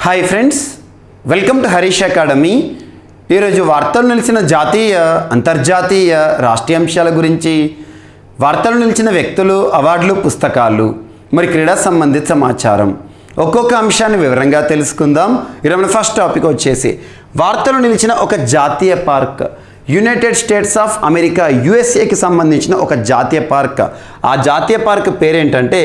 hi friends welcome to Harish Academy ఈరోజు వార్తలు నిలిచిన జాతీయ అంతర్జాతీయ రాష్ట్రీయ అంశాల గురించి వార్తలు నిలిచిన వ్యక్తులు అవార్డులు పుస్తకాలు మరి క్రీడా సంబంధిత సమాచారం ఒక్కొక్క అంశాన్ని వివరంగా తెలుసుకుందాం ఈరోజు ఫస్ట్ టాపిక్ వచ్చేసి వార్తలు నిలిచిన ఒక జాతీయ park United States of America యుఎస్ఏకి సంబంధించిన ఒక జాతీయ పార్క్ ఆ జాతీయ పార్క్ పేరేంటంటే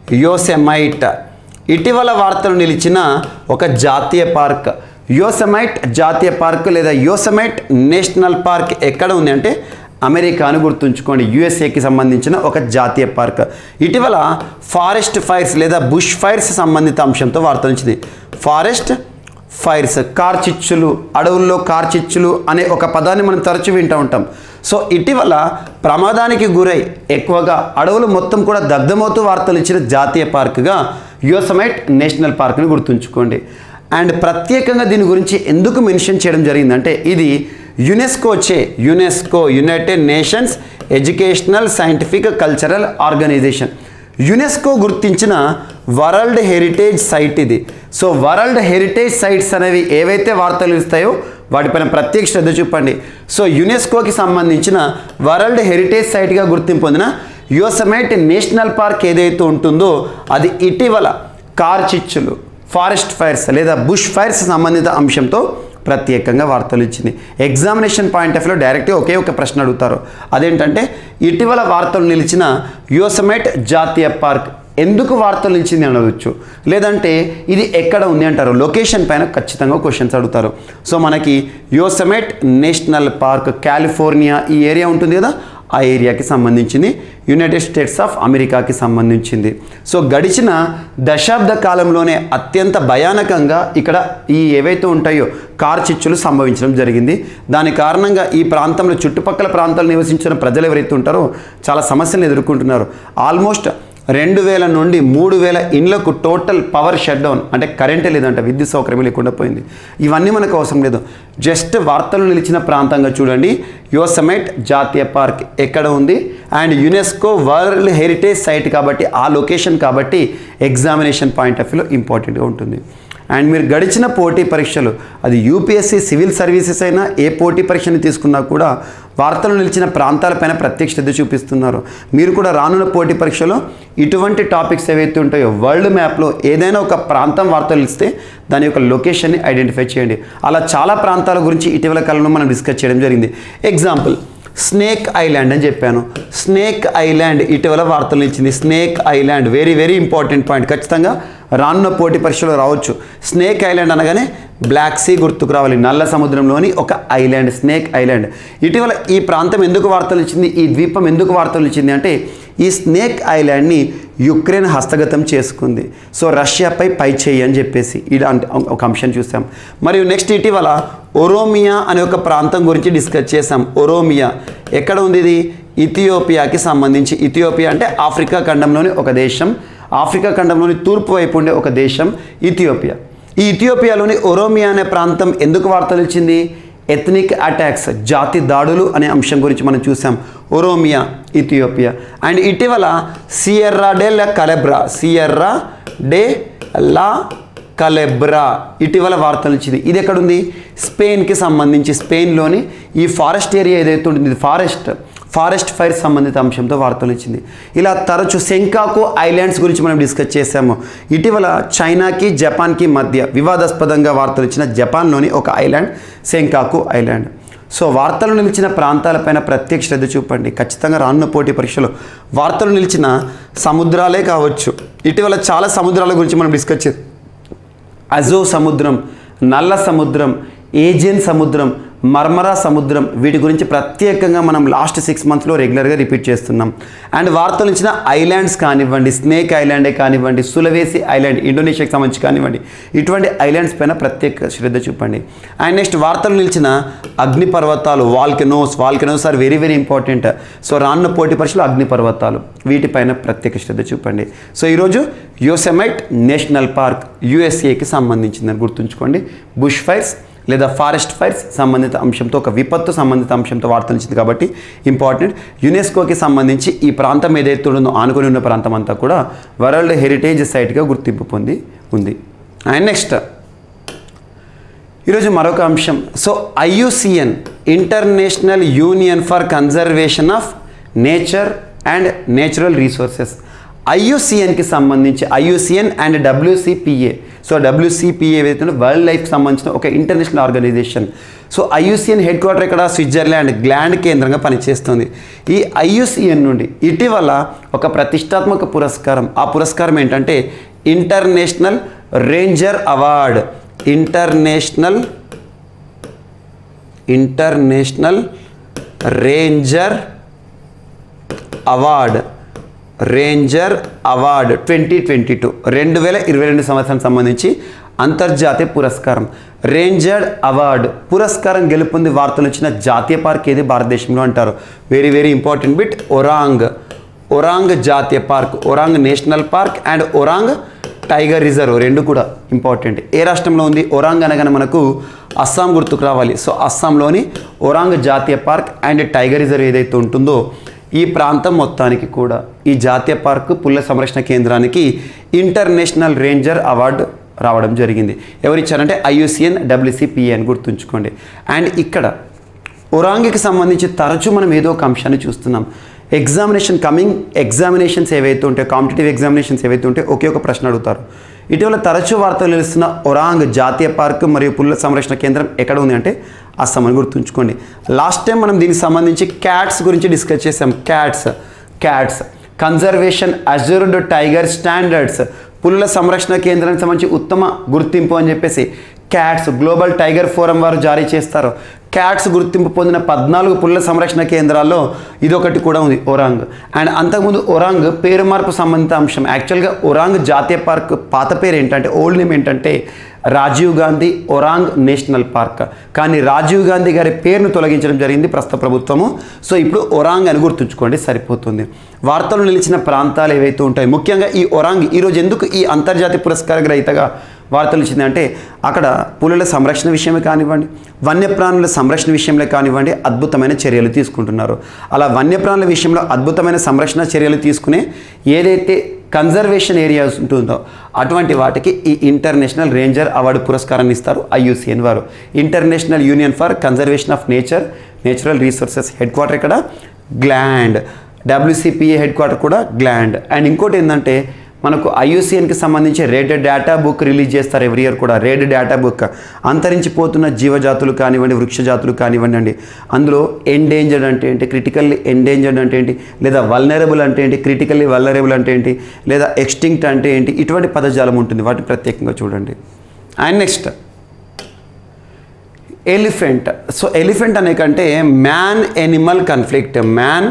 యోసెమైట్ ఇటీవల వార్తలు నిలిచిన ఒక జాతీయ పార్క్ యోసమైట్ జాతీయ పార్క్ లేదా యోసమైట్ నేషనల్ పార్క్ ఎక్కడ ఉంది అంటే అమెరికాను గుర్తుంచుకోండి యుఎస్ఏకి సంబంధించిన ఒక జాతీయ పార్క్ ఇటీవల ఫారెస్ట్ ఫైర్స్ లేదా బుష్ ఫైర్స్ సంబంధిత అంశంతో వార్త వచ్చింది ఫారెస్ట్ ఫైర్స్ కార్చిచ్చులు అడవుల్లో కార్చిచ్చులు అనే ఒక పదాన్ని మనం తరచూ వింటూ ఉంటాం సో ఇటీవల ప్రమాదానికి గురై ఎక్కువగా అడవులు మొత్తం కూడా దగ్ధమవుతూ వార్తలు ఇచ్చిన జాతీయ పార్కుగా యోసమైట్ నేషనల్ పార్క్ని గుర్తుంచుకోండి అండ్ ప్రత్యేకంగా దీని గురించి ఎందుకు మెన్షన్ చేయడం జరిగిందంటే ఇది యునెస్కోచే UNESCO United Nations Educational Scientific Cultural Organization UNESCO గుర్తించిన వరల్డ్ హెరిటేజ్ సైట్ ఇది సో వరల్డ్ హెరిటేజ్ సైట్స్ అనేవి ఏవైతే వార్తలు ఇస్తాయో వాటిపైన ప్రత్యేక శ్రద్ధ చూపండి సో యునెస్కోకి సంబంధించిన వరల్డ్ హెరిటేజ్ సైట్గా గుర్తింపు పొందిన యోసమైట్ నేషనల్ పార్క్ ఏదైతే ఉంటుందో అది ఇటీవల కార్చిచ్చులు ఫారెస్ట్ ఫైర్స్ లేదా బుష్ ఫైర్స్ సంబంధిత అంశంతో ప్రత్యేకంగా వార్తలు ఇచ్చింది ఎగ్జామినేషన్ పాయింట్ ఆఫ్ వ్యూలో డైరెక్ట్గా ఒకే ఒక ప్రశ్న అడుగుతారు అదేంటంటే ఇటీవల వార్తలు నిలిచిన యోసమైట్ జాతీయ పార్క్ ఎందుకు వార్తలు నిలిచింది అని అడగచ్చు లేదంటే ఇది ఎక్కడ ఉంది అంటారు లొకేషన్ పైన ఖచ్చితంగా క్వశ్చన్స్ అడుగుతారు సో మనకి యోసమైట్ నేషనల్ పార్క్ కాలిఫోర్నియా ఈ ఏరియా ఉంటుంది కదా ఆ ఏరియాకి సంబంధించింది యునైటెడ్ స్టేట్స్ ఆఫ్ అమెరికాకి సంబంధించింది సో గడిచిన దశాబ్ద కాలంలోనే అత్యంత భయానకంగా ఇక్కడ ఈ ఏవైతే ఉంటాయో కార్ చిచ్చులు సంభవించడం జరిగింది దాని కారణంగా ఈ ప్రాంతంలో చుట్టుపక్కల ప్రాంతాలు నివసించిన ప్రజలు ఎవరైతే ఉంటారో చాలా సమస్యలను ఎదుర్కొంటున్నారు ఆల్మోస్ట్ రెండు వేల నుండి మూడు వేల ఇండ్లకు టోటల్ పవర్ షట్ డౌన్ అంటే కరెంటే లేదంట విద్యుత్ సౌకర్యం లేకుండా పోయింది ఇవన్నీ మనకు అవసరం లేదు జస్ట్ వార్తలు నిలిచిన ప్రాంతంగా చూడండి యోసమైట్ జాతీయ పార్క్ ఎక్కడ ఉంది and UNESCO world heritage site కాబట్టి ఆ లొకేషన్ కాబట్టి ఎగ్జామినేషన్ పాయింట్ ఆఫ్ వ్యూలో ఇంపార్టెంట్గా ఉంటుంది అండ్ మీరు గడిచిన పోటీ పరీక్షలు అది యూపీఎస్సీ సివిల్ సర్వీసెస్ అయినా ఏ పోటీ పరీక్షని తీసుకున్నా కూడా వార్తలు నిలిచిన ప్రాంతాలపైన ప్రత్యేక శ్రద్ధ చూపిస్తున్నారు మీరు కూడా రానున్న పోటీ పరీక్షలో ఇటువంటి టాపిక్స్ ఏవైతే ఉంటాయో వరల్డ్ మ్యాప్లో ఏదైనా ఒక ప్రాంతం వార్తలు ఇస్తే దాని యొక్క లొకేషన్ని ఐడెంటిఫై చేయండి అలా చాలా ప్రాంతాల గురించి ఇటీవల కాలంలో మనం డిస్కస్ చేయడం జరిగింది ఎగ్జాంపుల్ స్నేక్ ఐలాండ్ అని చెప్పాను స్నేక్ ఐలాండ్ ఇటీవల వార్తలు ఇచ్చింది Snake Island very very important point ఖచ్చితంగా రానున్న పోటీ పరీక్షలో రావచ్చు స్నేక్ ఐలాండ్ అనగానే బ్లాక్ సీ గుర్తుకు రావాలి నల్ల సముద్రంలోని ఒక ఐలాండ్ స్నేక్ ఐలాండ్ ఇటీవల ఈ ప్రాంతం ఎందుకు వార్తలు ఇచ్చింది ఈ ద్వీపం ఎందుకు వార్తలు ఇచ్చింది అంటే ఈ స్నేక్ ఐలాండ్ని యుక్రెయిన్ హస్తగతం చేసుకుంది సో రష్యాపై పై చేయి అని చెప్పేసి ఇలాంటి ఒక అంశం చూసాం మరియు నెక్స్ట్ ఇటీవల ఒరోమియా అనే ఒక ప్రాంతం గురించి డిస్కస్ చేసాం ఒరోమియా ఎక్కడ ఉంది ఇది ఇథియోపియాకి సంబంధించి ఇథియోపియా అంటే ఆఫ్రికా ఖండంలోని ఒక దేశం ఆఫ్రికా ఖండంలోని తూర్పు వైపు ఉండే ఒక దేశం ఇథియోపియా ఈ ఇథియోపియాలోని ఒరోమియా అనే ప్రాంతం ఎందుకు వార్తలు ఇచ్చింది ఎథనిక్ అటాక్స్ జాతి దాడులు అనే అంశం గురించి మనం చూసాం ఒరోమియా ఇథియోపియా అండ్ ఇటీవల సియర్రా డే లా కలెబ్రా సియర్రా డే లా కలెబ్రా ఇటీవల వార్తలు ఇచ్చింది ఇది ఎక్కడుంది స్పెయిన్కి సంబంధించి స్పెయిన్లోని ఈ ఫారెస్ట్ ఏరియా ఏదైతే ఉంటుంది ఇది ఫారెస్ట్ ఫారెస్ట్ ఫైర్ సంబంధిత అంశంతో వార్తలు ఇచ్చింది ఇలా తరచు సెంకాకు ఐలాండ్స్ గురించి మనం డిస్కస్ చేసాము ఇటీవల చైనాకి జపాన్కి మధ్య వివాదాస్పదంగా వార్తలు ఇచ్చిన జపాన్లోని ఒక ఐలాండ్ సెంకాకు ఐలాండ్ సో వార్తలు నిలిచిన ప్రాంతాలపైన ప్రత్యేక శ్రద్ధ చూపండి ఖచ్చితంగా రానున్న పోటీ పరీక్షలో వార్తలు నిలిచిన సముద్రాలే కావచ్చు ఇటీవల చాలా సముద్రాల గురించి మనం డిస్కస్ చే అజో సముద్రం నల్ల సముద్రం ఏజియన్ సముద్రం మర్మరా సముద్రం వీటి గురించి ప్రత్యేకంగా మనం లాస్ట్ సిక్స్ మంత్స్లో రెగ్యులర్గా రిపీట్ చేస్తున్నాం అండ్ వార్తలు ఇచ్చిన ఐలాండ్స్ కానివ్వండి స్నేక్ ఐలాండే కానివ్వండి సులవేసి ఐలాండ్ ఇండోనేషియాకి సంబంధించి కానివ్వండి ఇటువంటి ఐలాండ్స్ పైన ప్రత్యేక శ్రద్ధ చూపండి అండ్ నెక్స్ట్ వార్తలు నిలిచిన అగ్నిపర్వతాలు volcanoes volcanoes are very very important so రానున్న పోటీ పరీక్షలు అగ్నిపర్వతాలు వీటిపైన ప్రత్యేక శ్రద్ధ చూపండి సో ఈరోజు యోసెమైట్ నేషనల్ పార్క్ యుఎస్ఏకి సంబంధించిందని గుర్తుంచుకోండి బుష్ ఫైర్స్ లేదా ఫారెస్ట్ ఫైర్స్ సంబంధిత అంశంతో ఒక విపత్తు సంబంధిత అంశంతో వార్తలు ఇచ్చింది కాబట్టి ఇంపార్టెంట్ యునెస్కోకి సంబంధించి ఈ ప్రాంతం ఏదైతే ఉందో ఆనుకొని ఉన్న ప్రాంతం అంతా కూడా వరల్డ్ హెరిటేజ్ సైట్గా గుర్తింపు పొంది ఉంది అండ్ నెక్స్ట్ ఈరోజు మరొక అంశం so IUCN International Union for Conservation of Nature and Natural Resources ఐయుసిఎన్కి సంబంధించి IUCN and WCPA so WCPA ఏదైతే వరల్డ్ లైఫ్కి సంబంధించిన ఒక international organization so IUCN headquarter ఇక్కడ స్విట్జర్లాండ్ గ్లాండ్ కేంద్రంగా పనిచేస్తుంది ఈ ఐయుసిఎన్ నుండి ఇటీవల ఒక ప్రతిష్టాత్మక పురస్కారం ఆ పురస్కారం ఏంటంటే international ranger award international international ranger award ranger award twenty twenty two రెండు వేల ఇరవై రెండు సంవత్సరానికి సంబంధించి అంతర్జాతీయ పురస్కారం రేంజర్ అవార్డ్ పురస్కారం గెలుపొంది వార్తలు వచ్చిన జాతీయ పార్క్ ఏది భారతదేశంలో అంటారు very very important bit Orang Orang జాతీయ park Orang national park and Orang tiger reserve రెండు కూడా ఇంపార్టెంట్ ఏ రాష్ట్రంలో ఉంది ఒరాంగ్ అనగానే మనకు అస్సాం గుర్తుకు రావాలి సో అస్సాంలోని ఒరాంగ్ జాతీయ పార్క్ అండ్ టైగర్ రిజర్వ్ ఏదైతే ఉంటుందో ఈ ప్రాంతం మొత్తానికి కూడా ఈ జాతీయ పార్కు పుల్ల సంరక్షణ కేంద్రానికి ఇంటర్నేషనల్ రేంజర్ అవార్డు రావడం జరిగింది ఎవరిచ్చారంటే ఐయుసిఎన్ డబ్ల్యూసిపిఏ అని గుర్తుంచుకోండి అండ్ ఇక్కడ ఒరాంగికి సంబంధించి తరచూ మనం ఏదో ఒక అంశాన్ని చూస్తున్నాం ఎగ్జామినేషన్ కమింగ్ ఎగ్జామినేషన్స్ ఏవైతే ఉంటాయో కాంపిటేటివ్ ఎగ్జామినేషన్స్ ఏవైతే ఉంటాయో ఒకే ఒక ప్రశ్న అడుగుతారు ఇటీవల తరచూ వార్తలు నిలుస్తున్న ఒరాంగ్ జాతీయ పార్క్ మరియు పుల్ల సంరక్షణ కేంద్రం ఎక్కడ ఉంది అంటే అస్సాం అని గుర్తుంచుకోండి లాస్ట్ టైం మనం దీనికి సంబంధించి క్యాట్స్ గురించి డిస్కస్ చేసాం cats cats conservation assured tiger standards పుల్ల సంరక్షణ కేంద్రానికి సంబంధించి ఉత్తమ గుర్తింపు అని చెప్పేసి క్యాట్స్ గ్లోబల్ టైగర్ ఫోరం వారు జారీ చేస్తారు క్యాట్స్ గుర్తింపు పొందిన పద్నాలుగు పుల్ల సంరక్షణ కేంద్రాల్లో ఇదొకటి కూడా ఉంది ఒరాంగ్ అండ్ అంతకుముందు ఒరాంగ్ పేరు మార్పు సంబంధిత అంశం యాక్చువల్గా ఒరాంగ్ జాతీయ పార్క్ పాత పేరు ఏంటంటే ఓల్డ్ నేమ్ ఏంటంటే రాజీవ్ గాంధీ ఒరాంగ్ నేషనల్ పార్క్ కానీ రాజీవ్ గాంధీ గారి పేరును తొలగించడం జరిగింది ప్రస్తుత ప్రభుత్వము సో ఇప్పుడు ఒరాంగ్ అని గుర్తుంచుకోండి సరిపోతుంది వార్తలు నిలిచిన ప్రాంతాలు ఏవైతే ఉంటాయి ముఖ్యంగా ఈ ఒరాంగ్ ఈరోజు ఎందుకు ఈ అంతర్జాతీయ పురస్కార గ్రహీతగా వార్తలు ఇచ్చిందంటే అక్కడ పులుల సంరక్షణ విషయమే కానివ్వండి వన్యప్రాణుల సంరక్షణ విషయంలో కానివ్వండి అద్భుతమైన చర్యలు తీసుకుంటున్నారు అలా వన్యప్రాణుల విషయంలో అద్భుతమైన సంరక్షణ చర్యలు తీసుకునే ఏదైతే కన్జర్వేషన్ ఏరియాస్ ఉంటుందో అటువంటి వాటికి ఈ ఇంటర్నేషనల్ రేంజర్ అవార్డు పురస్కారాన్ని ఇస్తారు ఐయుసిఎన్ వారు International Union for Conservation of Nature Natural Resources headquarter ఇక్కడ గ్లాండ్ డబ్ల్యూసిపిఏ హెడ్ క్వార్టర్ కూడా గ్లాండ్ అండ్ ఇంకోటి ఏంటంటే మనకు ఐయుసిఎన్కి సంబంధించి రెడ్ డేటా బుక్ రిలీజ్ చేస్తారు ఎవ్రీ ఇయర్ కూడా రెడ్ డేటా బుక్ అంతరించిపోతున్న జీవజాతులు కానివ్వండి వృక్ష జాతులు కానివ్వండి అండి అందులో ఎండేంజర్డ్ అంటే ఏంటి క్రిటికల్లీ ఎండేంజర్డ్ అంటే ఏంటి లేదా వల్నరబుల్ అంటే ఏంటి క్రిటికల్లీ వల్నరబుల్ అంటే ఏంటి లేదా ఎక్స్టింక్ట్ అంటే ఏంటి ఇటువంటి పదజాలం ఉంటుంది వాటిని ప్రత్యేకంగా చూడండి and next elephant so elephant అనే కంటే man animal conflict man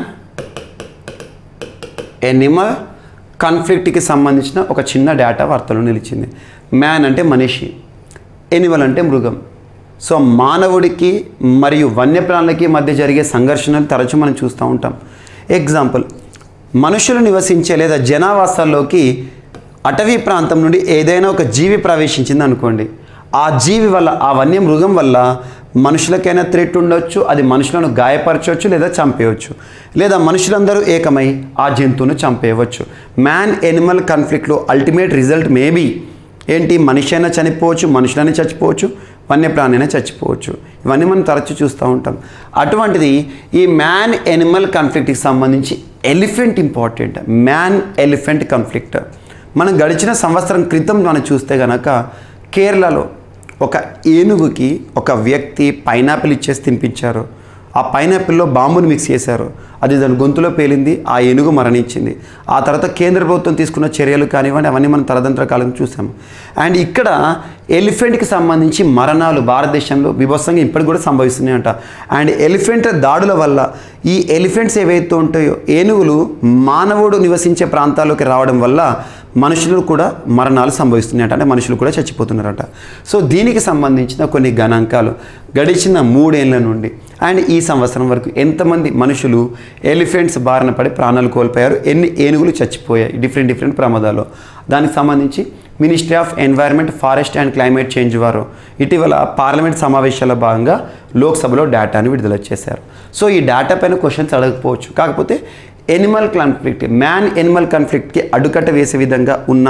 animal కాన్ఫ్లిక్ట్కి సంబంధించిన ఒక చిన్న డేటా వార్తలో నిలిచింది మ్యాన్ అంటే మనిషి ఎనిమల్ అంటే మృగం సో మానవుడికి మరియు వన్యప్రాణులకి మధ్య జరిగే సంఘర్షణలు తరచూ మనం చూస్తూ ఉంటాం ఎగ్జాంపుల్ మనుషులు నివసించే లేదా జనావాసాల్లోకి అటవీ ప్రాంతం నుండి ఏదైనా ఒక జీవి ప్రవేశించింది అనుకోండి ఆ జీవి వల్ల ఆ వన్య మృగం వల్ల మనుషులకైనా థ్రెట్ ఉండొచ్చు అది మనుషులను గాయపరచవచ్చు లేదా చంపేయవచ్చు లేదా మనుషులందరూ ఏకమై ఆ జంతువును చంపేయవచ్చు మ్యాన్ ఎనిమల్ కాన్ఫ్లిక్ట్లో అల్టిమేట్ రిజల్ట్ మేబీ ఏంటి మనిషి అయినా చనిపోవచ్చు మనుషులైనా చచ్చిపోవచ్చు వన్యప్రాణి అయినా చచ్చిపోవచ్చు ఇవన్నీ మనం తరచూ చూస్తూ ఉంటాం అటువంటిది ఈ మ్యాన్ ఎనిమల్ కాన్ఫ్లిక్ట్కి సంబంధించి elephant important man elephant conflict మనం గడిచిన సంవత్సరం క్రితం మనం చూస్తే గనక కేరళలో ఒక ఏనుగుకి ఒక వ్యక్తి పైనాపిల్ ఇచ్చేసి తినిపించారు ఆ పైనాపిల్లో బాంబుని మిక్స్ చేశారు అది దాని గొంతులో పేలింది ఆ ఏనుగు మరణించింది ఆ తర్వాత కేంద్ర ప్రభుత్వం తీసుకున్న చర్యలు కానివ్వండి అవన్నీ మనం తలదంత్ర కాలం చూసాము అండ్ ఇక్కడ ఎలిఫెంట్కి సంబంధించి మరణాలు భారతదేశంలో విభత్సంగా ఇప్పటికి కూడా సంభవిస్తున్నాయంట అండ్ ఎలిఫెంట్ దాడుల వల్ల ఈ ఎలిఫెంట్స్ ఏవైతే ఉంటాయో ఏనుగులు మానవుడు నివసించే ప్రాంతాల్లోకి రావడం వల్ల మనుషులు కూడా మరణాలు సంభవిస్తున్నాయట అంటే మనుషులు కూడా చచ్చిపోతున్నారట సో దీనికి సంబంధించిన కొన్ని గణాంకాలు గడిచిన మూడేళ్ల నుండి అండ్ ఈ సంవత్సరం వరకు ఎంతమంది మనుషులు ఎలిఫెంట్స్ బారిన పడి ప్రాణాలు కోల్పోయారు ఎన్ని ఏనుగులు చచ్చిపోయాయి డిఫరెంట్ డిఫరెంట్ ప్రమాదాలు దానికి సంబంధించి Ministry of Environment Forest and Climate Change వారు ఇటీవల పార్లమెంట్ సమావేశాల భాగంగా లోక్సభలో డేటాను విడుదల చేశారు సో ఈ డేటా పైన క్వశ్చన్స్ అడగకపోవచ్చు కాకపోతే ఎనిమల్ కాన్ఫ్లిక్ట్ మ్యాన్ ఎనిమల్ కాన్ఫ్లిక్ట్కి అడ్డుకట్ట వేసే విధంగా ఉన్న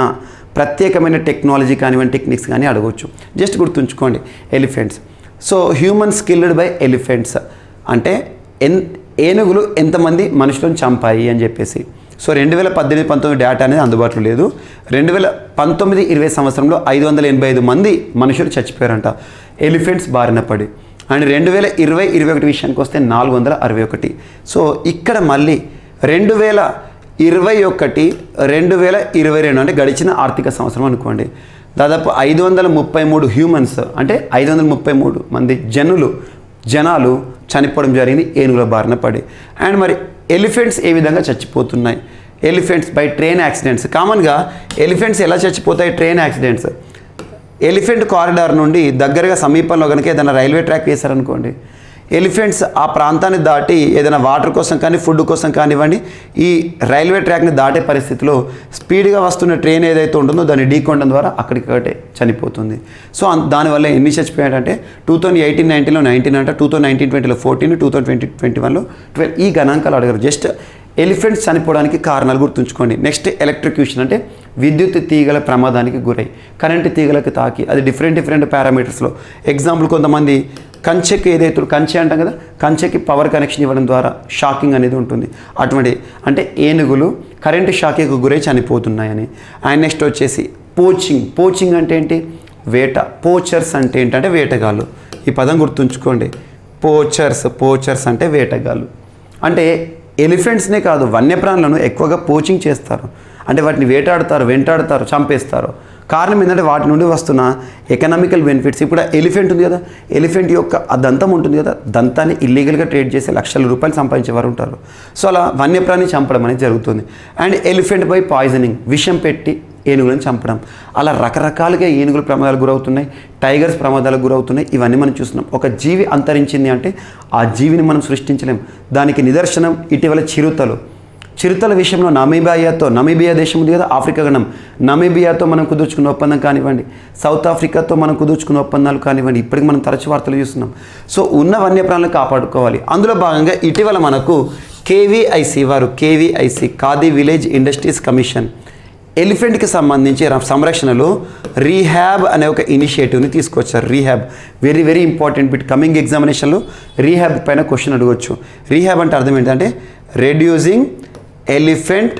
ప్రత్యేకమైన టెక్నాలజీ కానివ్వండి టెక్నిక్స్ కానీ అడగవచ్చు జస్ట్ గుర్తుంచుకోండి elephants so human killed by elephants అంటే ఎన్ ఏనుగులు ఎంతమంది మనుషులను చంపాయి అని చెప్పేసి సో రెండు వేల పద్దెనిమిది పంతొమ్మిది డేటా అనేది అందుబాటులో లేదు రెండు వేల పంతొమ్మిది ఇరవై సంవత్సరంలో ఐదు వందల ఎనభై ఐదు మంది మనుషులు చచ్చిపోయారంట ఎలిఫెంట్స్ బారిన పడి అండ్ రెండు వేల ఇరవై ఇరవై ఒకటి విషయానికి వస్తే నాలుగు వందల అరవై ఒకటి సో ఇక్కడ మళ్ళీ రెండు వేల ఇరవై ఒకటి రెండు వేల ఇరవై రెండు అంటే గడిచిన ఆర్థిక సంవత్సరం అనుకోండి దాదాపు ఐదు వందల ముప్పై మూడు హ్యూమన్స్ అంటే ఐదు వందల ముప్పై మూడు మంది జనులు జనాలు చనిపోవడం జరిగింది ఏనుగుల బారిన పడి అండ్ మరి ఎలిఫెంట్స్ ఏ విధంగా చచ్చిపోతున్నాయి ఎలిఫెంట్స్ బై ట్రైన్ యాక్సిడెంట్స్ కామన్గా ఎలిఫెంట్స్ ఎలా చచ్చిపోతాయి ట్రైన్ యాక్సిడెంట్స్ ఎలిఫెంట్ కారిడార్ నుండి దగ్గరగా సమీపంలో కనుక ఏదైనా రైల్వే ట్రాక్ వేశారనుకోండి ఎలిఫెంట్స్ ఆ ప్రాంతాన్ని దాటి ఏదైనా వాటర్ కోసం కానీ ఫుడ్ కోసం కానివ్వండి ఈ రైల్వే ట్రాక్ని దాటే పరిస్థితిలో స్పీడ్గా వస్తున్న ట్రైన్ ఏదైతే ఉంటుందో దాన్ని ఢీకొనడం ద్వారా అక్కడికక్కడే చనిపోతుంది సో అన్- దానివల్ల ఎన్ని చచ్చిపోయాడంటే టూ థౌసండ్ ఎయిటీన్ నైన్టీన్లో నైన్టీన్ అంటే టూ థౌసండ్ నైన్టీన్ ట్వంటీలో fourteen two thousand twenty twenty వన్లో ట్వెల్వ్ ఈ గణాంకాలు అడగారు జస్ట్ ఎలిఫెంట్స్ చనిపోవడానికి కారణాలు గుర్తుంచుకోండి నెక్స్ట్ ఎలక్ట్రిక్యూషన్ అంటే విద్యుత్ తీగల ప్రమాదానికి గురై కరెంటు తీగలకు తాకి అది డిఫరెంట్ డిఫరెంట్ పారామీటర్స్లో ఎగ్జాంపుల్ కొంతమంది కంచెకి ఏదైతే కంచె అంటాం కదా కంచెకి పవర్ కనెక్షన్ ఇవ్వడం ద్వారా షాకింగ్ అనేది ఉంటుంది అటువంటి అంటే ఏనుగులు కరెంటు షాకింగ్కి గురై చనిపోతున్నాయని అండ్ నెక్స్ట్ వచ్చేసి పోచింగ్ పోచింగ్ అంటే ఏంటి వేట పోచర్స్ అంటే ఏంటంటే వేటగాళ్ళు ఈ పదం గుర్తుంచుకోండి పోచర్స్ పోచర్స్ అంటే వేటగాళ్ళు అంటే ఎలిఫెంట్స్నే కాదు వన్యప్రాణులను ఎక్కువగా పోచింగ్ చేస్తారు అంటే వాటిని వేటాడుతారు వెంటాడుతారు చంపేస్తారు కారణం ఏంటంటే వాటి నుండి వస్తున్న ఎకనామికల్ బెనిఫిట్స్ ఇప్పుడు ఎలిఫెంట్ ఉంది కదా ఎలిఫెంట్ యొక్క ఆ దంతం ఉంటుంది కదా దంతాన్ని ఇల్లీగల్గా ట్రేడ్ చేసి లక్షల రూపాయలు సంపాదించేవారు ఉంటారు సో అలా వన్యప్రాణి చంపడం అనేది జరుగుతుంది అండ్ ఎలిఫెంట్ బై పాయిజనింగ్ విషం పెట్టి ఏనుగులను చంపడం అలా రకరకాలుగా ఏనుగులు ప్రమాదాలకు గురవుతున్నాయి టైగర్స్ ప్రమాదాలకు గురవుతున్నాయి ఇవన్నీ మనం చూస్తున్నాం ఒక జీవి అంతరించింది అంటే ఆ జీవిని మనం సృష్టించలేం దానికి నిదర్శనం ఇటీవల చిరుతలు చిరుతల విషయంలో నమీబియాతో నమీబియా దేశం ఉంది కదా ఆఫ్రికా గణం నమీబియాతో మనం కుదుర్చుకున్న ఒప్పందం కానివ్వండి సౌత్ ఆఫ్రికాతో మనం కుదుర్చుకున్న ఒప్పందాలు కానివ్వండి ఇప్పటికి మనం తరచు వార్తలు చూస్తున్నాం సో ఉన్న వన్యప్రాణులను కాపాడుకోవాలి అందులో భాగంగా ఇటీవల మనకు కేవీఐసి వారు KVIC Khadi village industries commission ఎలిఫెంట్కి సంబంధించి ర- సంరక్షణలో రీహ్యాబ్ అనే ఒక ఇనిషియేటివ్ని తీసుకొచ్చారు rehab very very important bit coming ఎగ్జామినేషన్లో రీహ్యాబ్ పైన క్వశ్చన్ అడగవచ్చు రీహ్యాబ్ అంటే అర్థం ఏంటంటే reducing elephant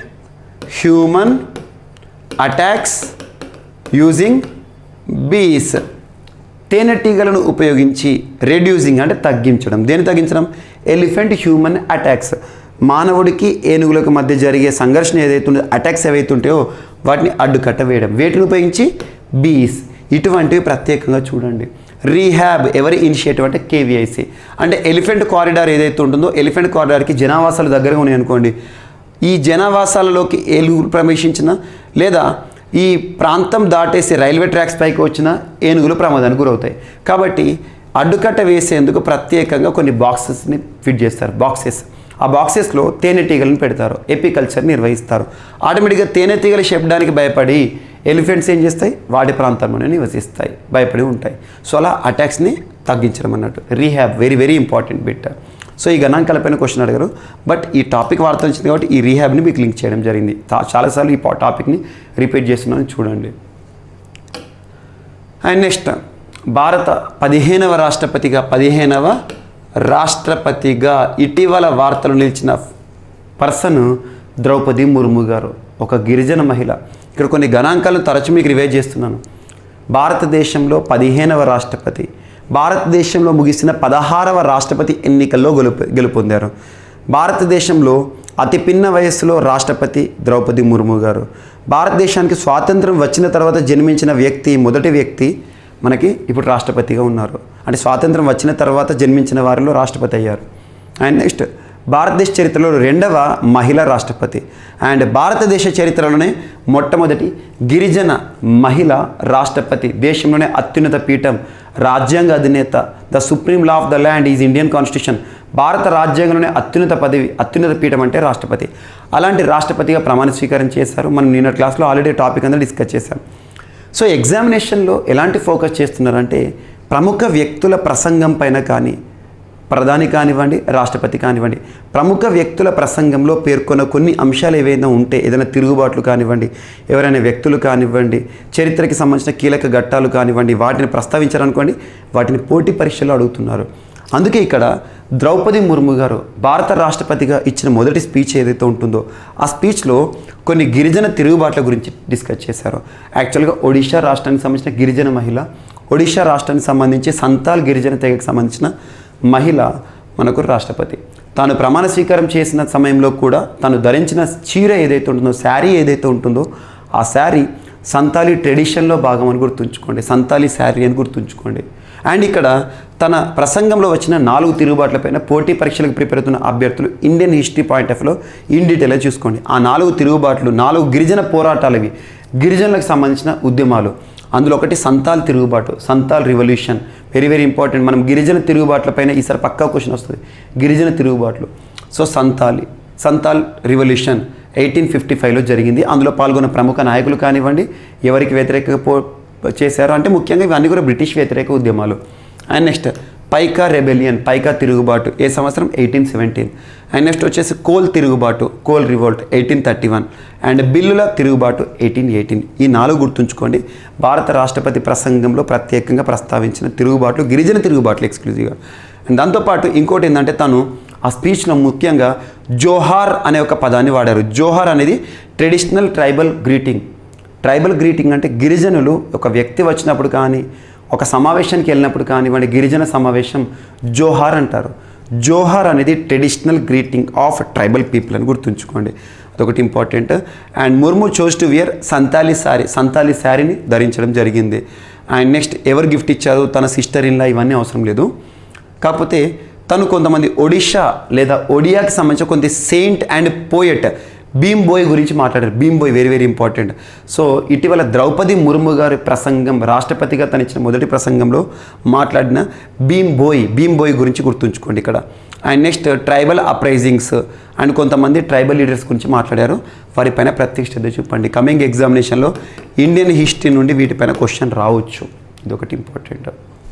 human attacks using bees తేనెటీగలను ఉపయోగించి రెడ్యూసింగ్ అంటే తగ్గించడం దేని తగ్గించడం ఎలిఫెంట్ హ్యూమన్ అటాక్స్ మానవుడికి ఏనుగులకు మధ్య జరిగే సంఘర్షణ ఏదైతే ఉందో అటాక్స్ ఏవైతే ఉంటాయో వాటిని అడ్డుకట్ట వేయడం వేటిని ఉపయోగించి బీస్ ఇటువంటివి ప్రత్యేకంగా చూడండి రీహ్యాబ్ ఎవరి ఇనిషియేటివ్ అంటే కేవీఐసి అంటే ఎలిఫెంట్ కారిడార్ ఏదైతే ఉంటుందో ఎలిఫెంట్ కారిడార్కి జనావాసాలు దగ్గరగా ఉన్నాయి అనుకోండి ఈ జనావాసాలలోకి ఏనుగులు ప్రవేశించిన లేదా ఈ ప్రాంతం దాటేసి రైల్వే ట్రాక్స్ పైకి వచ్చిన ఏనుగులు ప్రమాదానికి గురవుతాయి కాబట్టి అడ్డుకట్ట వేసేందుకు ప్రత్యేకంగా కొన్ని బాక్సెస్ని ఫిట్ చేస్తారు బాక్సెస్ ఆ బాక్సెస్లో తేనెటీగలను పెడతారు ఎపికల్చర్ నిర్వహిస్తారు ఆటోమేటిక్గా తేనెటీగలు చెప్పడానికి భయపడి ఎలిఫెంట్స్ ఏం చేస్తాయి వాటి ప్రాంతంలోనే నివసిస్తాయి భయపడి ఉంటాయి సో అలా అటాక్స్ని తగ్గించడం అన్నట్టు rehab very very important bit so ఈ గణాంకాలపైన క్వశ్చన్ అడిగారు బట్ ఈ టాపిక్ వార్త వచ్చింది కాబట్టి ఈ రీహ్యాబ్ని మీకు లింక్ చేయడం జరిగింది తా- చాలాసార్లు ఈ పా- టాపిక్ని రిపీట్ చేస్తున్నాను చూడండి అండ్ నెక్స్ట్ భారత పదిహేనవ రాష్ట్రపతిగా పదిహేనవ రాష్ట్రపతిగా ఇటీవల వార్తలు నిలిచిన పర్సన్ ద్రౌపది ముర్ము గారు ఒక గిరిజన మహిళ ఇక్కడ కొన్ని గణాంకాలను తరచు మీకు రివైజ్ చేస్తున్నాను భారతదేశంలో పదిహేనవ రాష్ట్రపతి భారతదేశంలో ముగిసిన పదహారవ రాష్ట్రపతి ఎన్నికల్లో గెలుపు గెలుపొందారు భారతదేశంలో అతి పిన్న వయస్సులో రాష్ట్రపతి ద్రౌపది ముర్ము గారు భారతదేశానికి స్వాతంత్రం వచ్చిన తర్వాత జన్మించిన వ్యక్తి మొదటి వ్యక్తి మనకి ఇప్పుడు రాష్ట్రపతిగా ఉన్నారు అంటే స్వాతంత్రం వచ్చిన తర్వాత జన్మించిన వారిలో రాష్ట్రపతి అయ్యారు అండ్ నెక్స్ట్ భారతదేశ చరిత్రలో రెండవ మహిళా రాష్ట్రపతి అండ్ భారతదేశ చరిత్రలోనే మొట్టమొదటి గిరిజన మహిళ రాష్ట్రపతి దేశంలోనే అత్యున్నత పీఠం రాజ్యాంగ అధినేత the supreme law of the land is Indian constitution భారత రాజ్యాంగంలోనే అత్యున్నత పదవి అత్యున్నత పీఠం అంటే రాష్ట్రపతి అలాంటి రాష్ట్రపతిగా ప్రమాణ స్వీకారం చేశారు మనం నిన్న క్లాస్లో ఆల్రెడీ టాపిక్ అంతా డిస్కస్ చేశాం సో ఎగ్జామినేషన్లో ఎలాంటి ఫోకస్ చేస్తున్నారంటే ప్రముఖ వ్యక్తుల ప్రసంగం పైన కానీ ప్రధాని కానివ్వండి రాష్ట్రపతి కానివ్వండి ప్రముఖ వ్యక్తుల ప్రసంగంలో పేర్కొన్న కొన్ని అంశాలు ఏవైనా ఉంటే ఏదైనా తిరుగుబాట్లు కానివ్వండి ఎవరైనా వ్యక్తులు కానివ్వండి చరిత్రకి సంబంధించిన కీలక ఘట్టాలు కానివ్వండి వాటిని ప్రస్తావించారనుకోండి వాటిని పోటీ పరీక్షలో అడుగుతున్నారు అందుకే ఇక్కడ ద్రౌపది ముర్ము గారు భారత రాష్ట్రపతిగా ఇచ్చిన మొదటి స్పీచ్ ఏదైతే ఉంటుందో ఆ స్పీచ్లో కొన్ని గిరిజన తిరుగుబాట్ల గురించి డిస్కస్ చేశారు యాక్చువల్గా ఒడిషా రాష్ట్రానికి సంబంధించిన గిరిజన మహిళ ఒడిషా రాష్ట్రానికి సంబంధించి సంతాల్ గిరిజన తెగకు సంబంధించిన మహిళ మనకు రాష్ట్రపతి తాను ప్రమాణ స్వీకారం చేసిన సమయంలో కూడా తను ధరించిన చీర ఏదైతే ఉంటుందో శారీ ఏదైతే ఉంటుందో ఆ శారీ సంతాలి ట్రెడిషన్లో భాగం అని గుర్తుంచుకోండి సంతాలి శారీ అని గుర్తుంచుకోండి అండ్ ఇక్కడ తన ప్రసంగంలో వచ్చిన నాలుగు తిరుగుబాట్లపైన పోటీ పరీక్షలకు ప్రిపేర్ అవుతున్న అభ్యర్థులు ఇండియన్ హిస్టరీ పాయింట్ ఆఫ్ లో ఇన్ డీటెయిల్గా చూసుకోండి ఆ నాలుగు తిరుగుబాట్లు నాలుగు గిరిజన పోరాటాలు ఇవి గిరిజనులకు సంబంధించిన ఉద్యమాలు అందులో ఒకటి సంతాల్ తిరుగుబాటు Santal revolution very very important మనం గిరిజన తిరుగుబాట్లపైన ఈసారి పక్కా క్వశ్చన్ వస్తుంది గిరిజన తిరుగుబాట్లు so Santali Santal revolution eighteen fifty ఫైవ్లో జరిగింది అందులో పాల్గొన్న ప్రముఖ నాయకులు కానివ్వండి ఎవరికి వ్యతిరేకంగా పో చేశారు అంటే ముఖ్యంగా ఇవన్నీ కూడా బ్రిటిష్ వ్యతిరేక ఉద్యమాలు and next Paika rebellion Paika తిరుగుబాటు ఏ సంవత్సరం ఎయిటీన్ సెవెంటీన్ అండ్ నెక్స్ట్ వచ్చేసి కోల్ తిరుగుబాటు Kol revolt eighteen thirty one and బిల్లుల తిరుగుబాటు ఎయిటీన్ ఎయిటీన్ ఈ నాలుగు గుర్తుంచుకోండి భారత రాష్ట్రపతి ప్రసంగంలో ప్రత్యేకంగా ప్రస్తావించిన తిరుగుబాట్లు గిరిజన తిరుగుబాట్లు ఎక్స్క్లూజివ్గా అండ్ దాంతోపాటు ఇంకోటి ఏంటంటే తను ఆ స్పీచ్లో ముఖ్యంగా జోహార్ అనే ఒక పదాన్ని వాడారు జోహార్ అనేది traditional tribal greeting tribal greeting అంటే గిరిజనులు ఒక వ్యక్తి వచ్చినప్పుడు కానీ ఒక సమావేశానికి వెళ్ళినప్పుడు కానివ్వండి గిరిజన సమావేశం జోహార్ అంటారు జోహార్ అనేది traditional greeting of tribal people అని గుర్తుంచుకోండి అదొకటి important and Murmu chose to wear Santali sari Santali శారీని ధరించడం జరిగింది అండ్ నెక్స్ట్ ఎవరు గిఫ్ట్ ఇచ్చారు తన సిస్టర్ ఇన్లా ఇవన్నీ అవసరం లేదు కాకపోతే తను కొంతమంది ఒడిషా లేదా ఒడియాకి సంబంధించిన కొంత saint and poet Bhim Bhoi గురించి మాట్లాడారు Bhim Bhoi very very important so ఇటీవల ద్రౌపది ముర్ము గారి ప్రసంగం రాష్ట్రపతిగా తను ఇచ్చిన మొదటి ప్రసంగంలో మాట్లాడిన భీమ్ బోయ్ భీమ్ బోయ్ గురించి గుర్తుంచుకోండి ఇక్కడ and next tribal uprisings and కొంతమంది ట్రైబల్ లీడర్స్ గురించి మాట్లాడారు వారిపైన ప్రత్యేక శ్రద్ధ చూపండి కమింగ్ ఎగ్జామినేషన్లో ఇండియన్ హిస్టరీ నుండి వీటిపైన క్వశ్చన్ రావచ్చు ఇది ఒకటి ఇంపార్టెంట్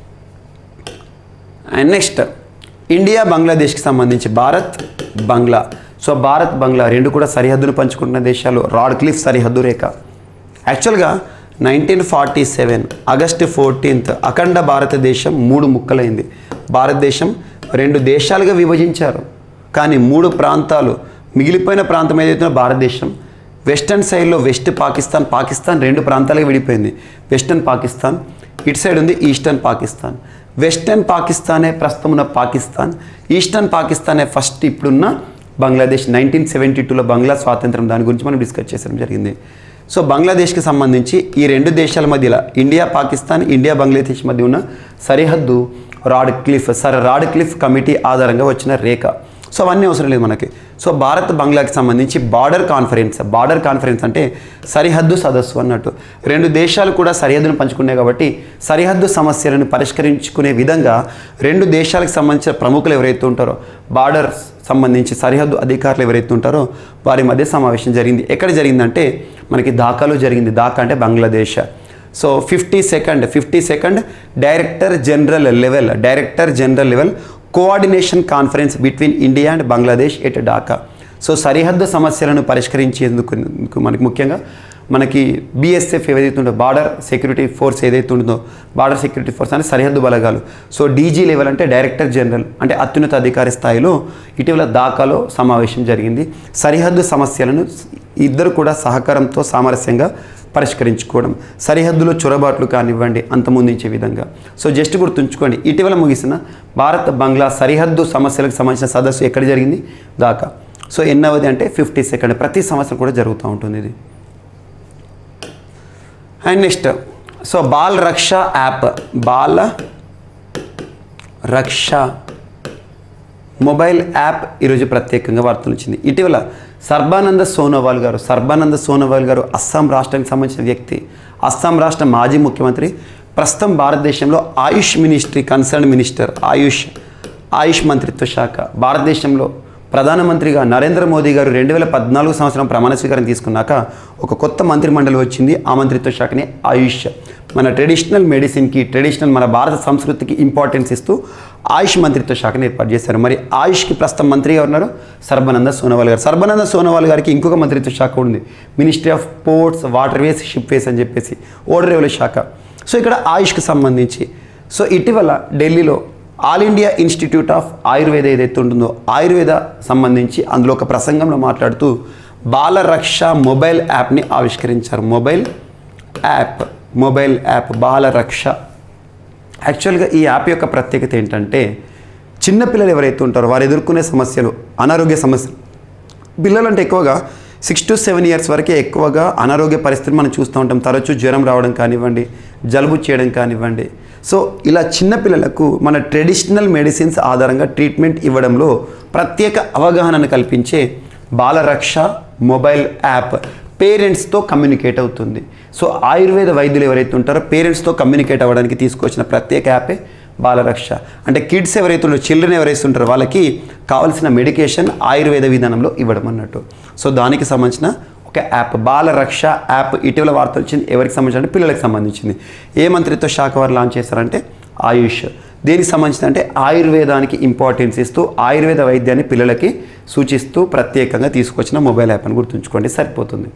అండ్ నెక్స్ట్ ఇండియా బంగ్లాదేశ్కి సంబంధించి భారత్ బంగ్లా సో భారత్ బంగ్లా రెండు కూడా సరిహద్దును పంచుకుంటున్న దేశాలు రాడ్ క్లిఫ్ సరిహద్దు రేఖ యాక్చువల్గా nineteen forty seven August fourteenth అఖండ భారతదేశం మూడు ముక్కలైంది భారతదేశం రెండు దేశాలుగా విభజించారు కానీ మూడు ప్రాంతాలు మిగిలిపోయిన ప్రాంతం ఏదైతే ఉందో భారతదేశం వెస్టర్న్ సైడ్లో వెస్ట్ పాకిస్తాన్ పాకిస్తాన్ రెండు ప్రాంతాలుగా విడిపోయింది వెస్టర్న్ పాకిస్తాన్ ఇటు సైడ్ ఉంది ఈస్టర్న్ పాకిస్తాన్ వెస్టర్న్ పాకిస్తానే ప్రస్తుతం ఉన్న పాకిస్తాన్ ఈస్టర్న్ పాకిస్తానే ఫస్ట్ ఇప్పుడున్న బంగ్లాదేశ్ నైన్టీన్ సెవెంటీ టూలో బంగ్లా స్వాతంత్రం దాని గురించి మనం డిస్కస్ చేసడం జరిగింది సో బంగ్లాదేశ్కి సంబంధించి ఈ రెండు దేశాల మధ్యలో ఇండియా పాకిస్తాన్ ఇండియా బంగ్లాదేశ్ మధ్య ఉన్న సరిహద్దు Radcliffe Sir Radcliffe committee ఆధారంగా వచ్చిన రేఖ సో అవన్నీ అవసరం లేదు మనకి సో భారత్ బంగ్లాకి సంబంధించి బార్డర్ కాన్ఫరెన్స్ బార్డర్ కాన్ఫరెన్స్ అంటే సరిహద్దు సదస్సు అన్నట్టు రెండు దేశాలు కూడా సరిహద్దును పంచుకున్నాయి కాబట్టి సరిహద్దు సమస్యలను పరిష్కరించుకునే విధంగా రెండు దేశాలకు సంబంధించిన ప్రముఖులు ఎవరైతే ఉంటారో బార్డర్ సంబంధించి సరిహద్దు అధికారులు ఎవరైతే ఉంటారో వారి మధ్య సమావేశం జరిగింది ఎక్కడ జరిగిందంటే మనకి ఢాకాలో జరిగింది ఢాకా అంటే Bangladesh so fifty second fifty second director general level director general level coordination conference between India and Bangladesh at Dhaka so సరిహద్దు సమస్యలను పరిష్కరించేందుకు మనకి ముఖ్యంగా మనకి బీఎస్ఎఫ్ ఏదైతే ఉందో బార్డర్ సెక్యూరిటీ ఫోర్స్ ఏదైతే ఉంటుందో బార్డర్ సెక్యూరిటీ ఫోర్స్ అంటే సరిహద్దు బలగాలు సో డీజీ లెవెల్ అంటే డైరెక్టర్ జనరల్ అంటే అత్యున్నత అధికారి స్థాయిలో ఇటీవల ఢాకాలో సమావేశం జరిగింది సరిహద్దు సమస్యలను ఇద్దరు కూడా సహకారంతో సామరస్యంగా పరిష్కరించుకోవడం సరిహద్దులో చొరబాట్లు కానివ్వండి అంతమొందించే విధంగా సో జస్ట్ గుర్తుంచుకోండి ఇటీవల ముగిసిన భారత్ బంగ్లా సరిహద్దు సమస్యలకు సంబంధించిన సదస్సు ఎక్కడ జరిగింది దాకా సో ఎన్నవది అంటే ఫిఫ్టీ సెకండ్ ప్రతి సంవత్సరం కూడా జరుగుతూ ఉంటుంది ఇది and next so Bal Raksha app Bala Raksha mobile app ఈరోజు ప్రత్యేకంగా వార్తలు వచ్చింది ఇటీవల సర్బానంద సోనోవాల్ గారు సర్బానంద సోనోవాల్ గారు అస్సాం రాష్ట్రానికి సంబంధించిన వ్యక్తి అస్సాం రాష్ట్ర మాజీ ముఖ్యమంత్రి ప్రస్తుతం భారతదేశంలో AYUSH ministry concern minister AYUSH AYUSH మంత్రిత్వ శాఖ భారతదేశంలో ప్రధానమంత్రిగా నరేంద్ర మోదీ గారు రెండు వేల పద్నాలుగు సంవత్సరం ప్రమాణ స్వీకారం తీసుకున్నాక ఒక కొత్త మంత్రిమండలి వచ్చింది ఆ మంత్రిత్వ శాఖని ఆయుష్ మన ట్రెడిషనల్ మెడిసిన్కి ట్రెడిషనల్ మన భారత సంస్కృతికి ఇంపార్టెన్స్ ఇస్తూ ఆయుష్ మంత్రిత్వ శాఖను ఏర్పాటు చేశారు మరి ఆయుష్కి ప్రస్తుతం మంత్రిగా ఉన్నారు సర్బానంద సోనోవాల్ గారు సర్బానంద సోనోవాల్ గారికి ఇంకొక మంత్రిత్వ శాఖ ఉంది Ministry of Ports waterways ship ways అని చెప్పేసి ఓడరేవుల శాఖ సో ఇక్కడ ఆయుష్కి సంబంధించి సో ఇటీవల ఢిల్లీలో All India Institute of Ayurveda ఏదైతే ఉంటుందో ఆయుర్వేద సంబంధించి అందులో ఒక ప్రసంగంలో మాట్లాడుతూ బాలరక్ష మొబైల్ యాప్ని ఆవిష్కరించారు mobile app mobile app Balaraksha యాక్చువల్గా ఈ యాప్ యొక్క ప్రత్యేకత ఏంటంటే చిన్నపిల్లలు ఎవరైతే ఉంటారో వారు ఎదుర్కొనే సమస్యలు అనారోగ్య సమస్యలు పిల్లలంటే ఎక్కువగా సిక్స్ టు సెవెన్ ఇయర్స్ వరకే ఎక్కువగా అనారోగ్య పరిస్థితులు మనం చూస్తూ ఉంటాం తరచూ జ్వరం రావడం కానివ్వండి జలుబు చేయడం కానివ్వండి సో ఇలా చిన్నపిల్లలకు మన ట్రెడిషనల్ మెడిసిన్స్ ఆధారంగా ట్రీట్మెంట్ ఇవ్వడంలో ప్రత్యేక అవగాహనను కల్పించే బాలరక్ష మొబైల్ యాప్ పేరెంట్స్తో కమ్యూనికేట్ అవుతుంది సో ఆయుర్వేద వైద్యులు ఎవరైతే ఉంటారో పేరెంట్స్తో కమ్యూనికేట్ అవ్వడానికి తీసుకొచ్చిన ప్రత్యేక యాపే బాలరక్ష అంటే కిడ్స్ ఎవరైతే ఉన్నారో చిల్డ్రన్ ఎవరైతే ఉంటారో వాళ్ళకి కావాల్సిన మెడికేషన్ ఆయుర్వేద విధానంలో ఇవ్వడం అన్నట్టు సో దానికి సంబంధించిన ఒక యాప్ బాలరక్ష యాప్ ఇటీవల వార్తలు వచ్చింది ఎవరికి సంబంధించిన అంటే పిల్లలకు సంబంధించింది ఏ మంత్రిత్వ శాఖ వారు లాంచ్ చేశారంటే ఆయుష్ దేనికి సంబంధించి అంటే ఆయుర్వేదానికి ఇంపార్టెన్స్ ఇస్తూ ఆయుర్వేద వైద్యాన్ని పిల్లలకి సూచిస్తూ ప్రత్యేకంగా తీసుకొచ్చిన మొబైల్ యాప్ అని గుర్తుంచుకోండి సరిపోతుంది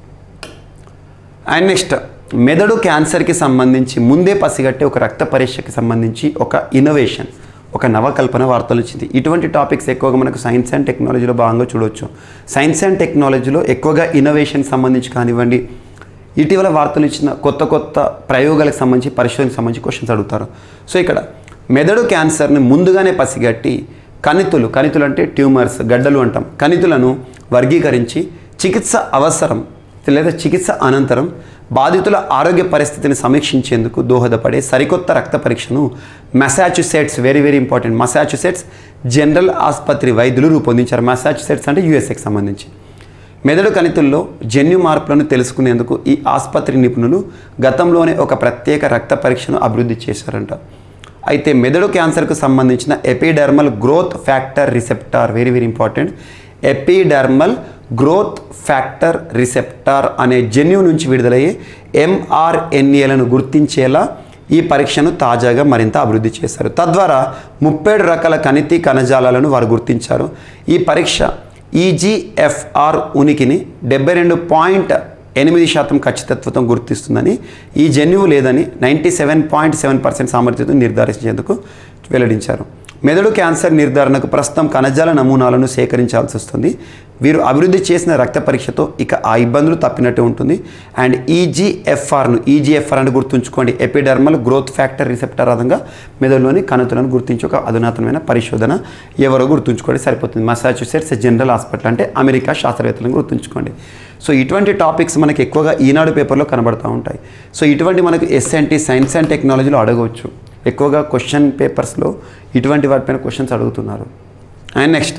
అండ్ నెక్స్ట్ మెదడు క్యాన్సర్కి సంబంధించి ముందే పసిగట్టే ఒక రక్త పరీక్షకి సంబంధించి ఒక ఇన్నోవేషన్ ఒక నవకల్పన వార్తలు వచ్చింది ఇటువంటి టాపిక్స్ ఎక్కువగా మనకు సైన్స్ అండ్ టెక్నాలజీలో భాగంగా చూడవచ్చు సైన్స్ అండ్ టెక్నాలజీలో ఎక్కువగా ఇన్నోవేషన్ సంబంధించి కానివ్వండి ఇటీవల వార్తలు ఇచ్చిన కొత్త కొత్త ప్రయోగాలకు సంబంధించి పరిశోధనకు సంబంధించి క్వశ్చన్స్ అడుగుతారు సో ఇక్కడ మెదడు క్యాన్సర్ని ముందుగానే పసిగట్టి కణితులు కణితులు అంటే ట్యూమర్స్ గడ్డలు అంటాం కణితులను వర్గీకరించి చికిత్స అవసరం లేదా చికిత్స అనంతరం బాధితుల ఆరోగ్య పరిస్థితిని సమీక్షించేందుకు దోహదపడే సరికొత్త రక్త పరీక్షను Massachusetts very very important Massachusetts General ఆసుపత్రి వైద్యులు రూపొందించారు మసాచ్యుసెట్స్ అంటే యూఎస్ఏకి సంబంధించి మెదడు కణితుల్లో జన్యు మార్పులను తెలుసుకునేందుకు ఈ ఆసుపత్రి నిపుణులు గతంలోనే ఒక ప్రత్యేక రక్త పరీక్షను అభివృద్ధి చేశారంట అయితే మెదడు క్యాన్సర్కు సంబంధించిన epidermal growth factor receptor very very important epidermal growth factor receptor అనే జన్యు నుంచి విడుదలయ్యే ఎంఆర్ఎన్ఏలను గుర్తించేలా ఈ పరీక్షను తాజాగా మరింత అభివృద్ధి చేశారు తద్వారా ముప్పై రకాల కణితి కణజాలాలను వారు గుర్తించారు ఈ పరీక్ష ఈజీఎఫ్ఆర్ ఉనికిని డెబ్బై రెండు పాయింట్ ఎనిమిది శాతం ఖచ్చితత్వంతో గుర్తిస్తుందని ఈ జన్యువు లేదని ninety seven point seven percent సామర్థ్యంతో నిర్ధారించేందుకు వెల్లడించారు మెదడు క్యాన్సర్ నిర్ధారణకు ప్రస్తుతం కణజాల నమూనాలను సేకరించాల్సి వస్తుంది వీరు అభివృద్ధి చేసిన రక్త పరీక్షతో ఇక ఆ ఇబ్బందులు తప్పినట్టు ఉంటుంది అండ్ ఈజీఎఫ్ఆర్ను ఈజీఎఫ్ఆర్ అని గుర్తుంచుకోండి ఎపిడర్మల్ గ్రోత్ ఫ్యాక్టర్ రిసెప్టర్ ఆధారంగా మెదడులోని కణతులను గుర్తించి ఒక అధునాతనమైన పరిశోధన ఎవరో గుర్తుంచుకోండి సరిపోతుంది మసాచ్యుసెట్స్ జనరల్ హాస్పిటల్ అంటే అమెరికా శాస్త్రవేత్తలను గుర్తుంచుకోండి సో ఇటువంటి టాపిక్స్ మనకి ఎక్కువగా ఈనాడు పేపర్లో కనబడుతూ ఉంటాయి సో ఇటువంటి మనకు ఎస్ఎన్టీ సైన్స్ అండ్ టెక్నాలజీలో అడగవచ్చు ఎక్కువగా క్వశ్చన్ పేపర్స్లో ఇటువంటి వాటిపైన క్వశ్చన్స్ అడుగుతున్నారు అండ్ నెక్స్ట్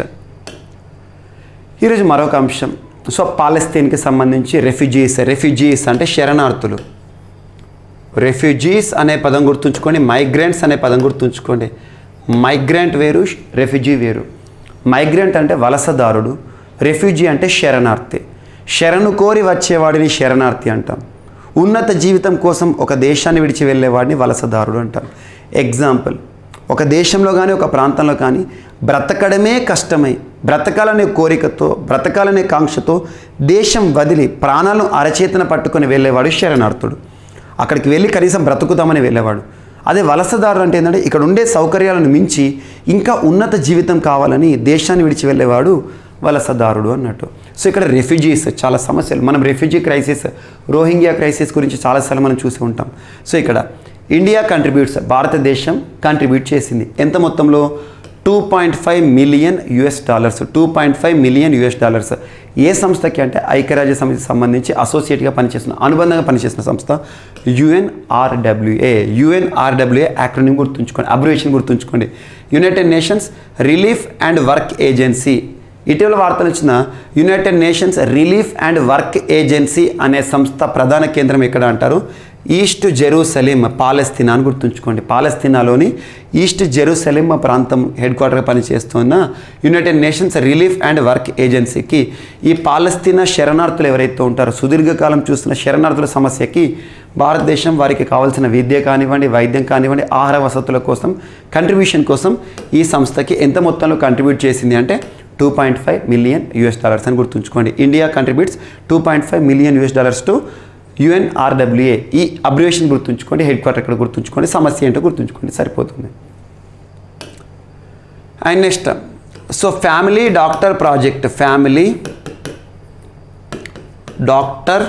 ఈరోజు మరొక అంశం సో పాలస్తీన్కి సంబంధించి రెఫ్యూజీస్ రెఫ్యూజీస్ అంటే శరణార్థులు రెఫ్యూజీస్ అనే పదం గుర్తుంచుకోండి మైగ్రెంట్స్ అనే పదం గుర్తుంచుకోండి మైగ్రెంట్ వేరు రెఫ్యూజీ వేరు మైగ్రెంట్ అంటే వలసదారుడు రెఫ్యూజీ అంటే శరణార్థి శరణు కోరి వచ్చేవాడిని శరణార్థి అంటాం ఉన్నత జీవితం కోసం ఒక దేశాన్ని విడిచి వెళ్ళేవాడిని వలసదారుడు అంటాం ఎగ్జాంపుల్ ఒక దేశంలో కానీ ఒక ప్రాంతంలో కానీ బ్రతకడమే కష్టమై బ్రతకాలనే కోరికతో బ్రతకాలనే కాంక్షతో దేశం వదిలి ప్రాణాలను అరచేతన పట్టుకొని వెళ్ళేవాడు శరణార్థుడు అక్కడికి వెళ్ళి కనీసం బ్రతుకుతామని వెళ్ళేవాడు అదే వలసదారుడు అంటే ఏంటంటే ఇక్కడ ఉండే సౌకర్యాలను మించి ఇంకా ఉన్నత జీవితం కావాలని దేశాన్ని విడిచి వెళ్ళేవాడు వలసదారుడు అన్నట్టు సో ఇక్కడ రెఫ్యూజీస్ చాలా సమస్యలు మనం రెఫ్యూజీ క్రైసిస్ రోహింగ్యా క్రైసిస్ గురించి చాలాసార్లు మనం చూసి ఉంటాం సో ఇక్కడ ఇండియా కంట్రిబ్యూట్స్ భారతదేశం కంట్రిబ్యూట్ చేసింది ఎంత మొత్తంలో two point five million US dollars two point five million US dollars ఏ సంస్థకి అంటే ఐక్యరాజ్య సమితికి సంబంధించి అసోసియేట్గా పనిచేసిన అనుబంధంగా పనిచేసిన సంస్థ యుఎన్ఆర్డబ్ల్యూఏ యుఎన్ఆర్డబ్ల్యూఏ యాక్రోనిమ్ గుర్తుంచుకోండి అబ్రివేషన్ గుర్తుంచుకోండి United Nations Relief and Work Agency ఇటీవల వార్తలు వచ్చిన United Nations Relief and Work Agency అనే సంస్థ ప్రధాన కేంద్రం ఎక్కడ అంటారు ఈస్ట్ జెరూసలేం పాలస్తీనా అని గుర్తుంచుకోండి పాలస్తీనాలోని ఈస్ట్ జెరూసలేం ప్రాంతం హెడ్ క్వార్టర్గా పనిచేస్తున్న United Nations Relief and Work ఏజెన్సీకి ఈ పాలస్తీనా శరణార్థులు ఎవరైతే ఉంటారో సుదీర్ఘకాలం చూస్తున్న శరణార్థుల సమస్యకి భారతదేశం వారికి కావాల్సిన విద్య కానివ్వండి వైద్యం కానివ్వండి ఆహార వసతుల కోసం కంట్రిబ్యూషన్ కోసం ఈ సంస్థకి ఎంత మొత్తంలో కంట్రిబ్యూట్ చేసింది అంటే two point five million US dollars అని గుర్తుంచుకోండి India contributes two point five million US dollars to UNRWA ఈ అబ్రివేషన్ గుర్తుంచుకోండి హెడ్ క్వార్టర్ ఇక్కడ గుర్తుంచుకోండి సమస్య ఏంటో గుర్తుంచుకోండి సరిపోతుంది and next so family doctor project family doctor